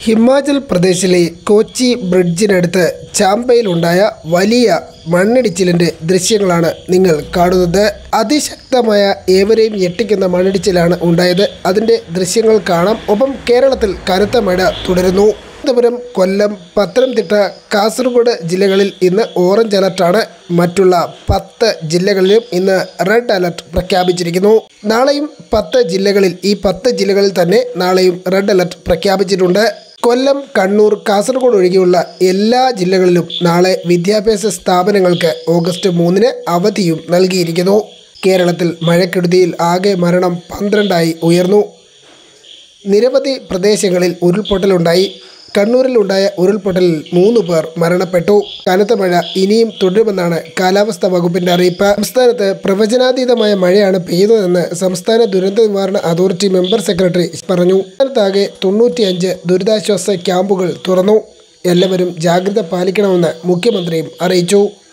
ഹിമാചൽ പ്രദേശിലെ കോച്ചി ബ്രിഡ്ജിനടുത്ത് ചാമ്പയിലുണ്ടായ വലിയ മണ്ണിടിച്ചിലിൻ്റെ ദൃശ്യങ്ങളാണ് നിങ്ങൾ കാണുന്നത് അതിശക്തമായ ഏവരെയും ഞെട്ടിക്കുന്ന മണ്ണിടിച്ചിലാണ് ഉണ്ടായത് അതിൻ്റെ ദൃശ്യങ്ങൾ കാണാം ഒപ്പം കേരളത്തിൽ കനത്ത മഴ തുടരുന്നു തിരുവനന്തപുരം കൊല്ലം പത്തനംതിട്ട കാസർഗോഡ് ജില്ലകളിൽ ഇന്ന് ഓറഞ്ച് അലർട്ടാണ് മറ്റുള്ള പത്ത് ജില്ലകളിലും ഇന്ന് റെഡ് അലർട്ട് പ്രഖ്യാപിച്ചിരിക്കുന്നു നാളെയും പത്ത് ജില്ലകളിൽ ഈ പത്ത് ജില്ലകളിൽ തന്നെ നാളെയും റെഡ് അലർട്ട് പ്രഖ്യാപിച്ചിട്ടുണ്ട് കൊല്ലം കണ്ണൂർ കാസർഗോഡ് ഒഴികെയുള്ള എല്ലാ ജില്ലകളിലും നാളെ വിദ്യാഭ്യാസ സ്ഥാപനങ്ങൾക്ക് ഓഗസ്റ്റ് മൂന്നിന് അവധിയും നൽകിയിരിക്കുന്നു കേരളത്തിൽ മഴക്കെടുതിയിൽ ആകെ മരണം പന്ത്രണ്ടായി ഉയർന്നു നിരവധി പ്രദേശങ്ങളിൽ ഉരുൾപൊട്ടലുണ്ടായി കണ്ണൂരിലുണ്ടായ ഉരുൾപൊട്ടലിൽ മൂന്ന് പേർ മരണപ്പെട്ടു കനത്ത മഴ ഇനിയും തുടരുമെന്നാണ് കാലാവസ്ഥാ വകുപ്പിന്റെ അറിയിപ്പ് സംസ്ഥാനത്ത് പ്രവചനാതീതമായ മഴയാണ് പെയ്യുന്നതെന്ന് സംസ്ഥാന ദുരന്ത നിവാരണ അതോറിറ്റി മെമ്പർ സെക്രട്ടറി പറഞ്ഞു സംസ്ഥാനത്താകെ തൊണ്ണൂറ്റിയഞ്ച് ദുരിതാശ്വാസ ക്യാമ്പുകൾ തുറന്നു എല്ലാവരും ജാഗ്രത പാലിക്കണമെന്ന് മുഖ്യമന്ത്രിയും അറിയിച്ചു